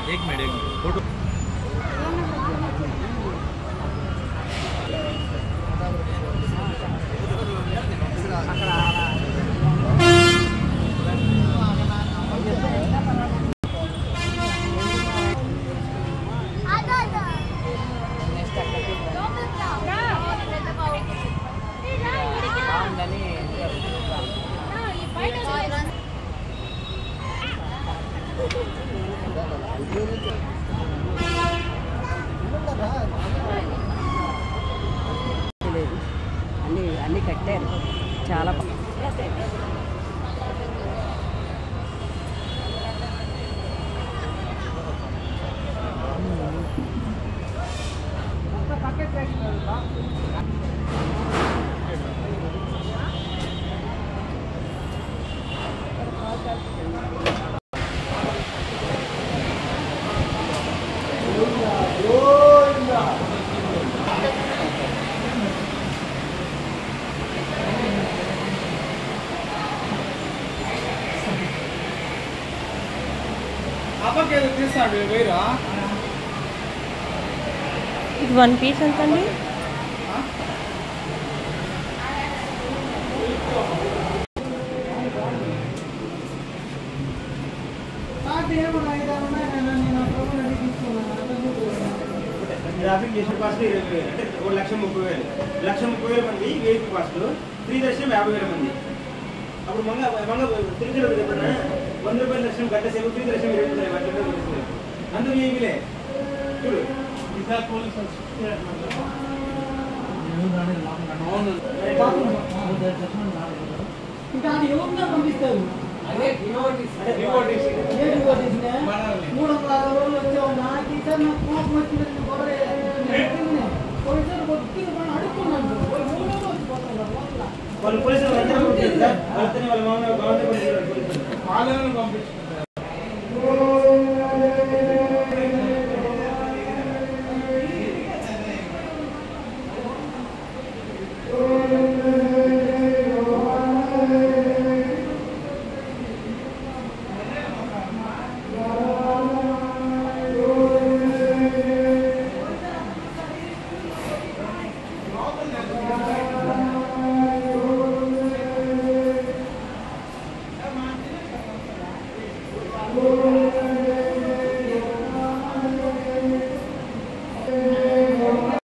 एक मिनट एक minute photo లేదు అన్నీ అన్నీ కట్టారు చాలా బా- అబ్బకేదో తీస్తాడు వేరా ఇది వన్ పీస్ ఎంత అండి ట్రాఫిక్ చేసిన కాస్ట్ ఇరవై వేలు అంటే ఒక లక్ష ముప్పై వేలు లక్ష ముప్పై వేల మంది వెహికల్ కాస్ట్ ఫ్రీ దర్శనం యాభై వేల మంది అప్పుడు మంగ మంగ తిరిగి చెప్పిన వంద రూపాయల దర్శనం గంట సేపు ఫ్రీ దర్శనం ఇరవై రూపాయలు గంట సేపు దర్శనం. అందరూ వెహికలే చూడు ఇంకా అది ఎవరినా పంపిస్తారు అంటే డివోటీస్. ఏ డివోటీస్ నే? మూడు వందల అరవై రోజులు వచ్చావు నాకు ఈసారి నాకు కోపం వచ్చింది నేను గొడవ నేను పోయిసారి కొద్దిగా మనం అడుక్కున్నాను పోయి మూడు రోజులు వచ్చి పోతాను లోపల వాళ్ళు పోలీసులు అందరూ ఉంటారు సార్ వాళ్ళతో వాళ్ళ మామూలు గవర్నమెంట్ పోలీసులు వాళ్ళని పంపించారు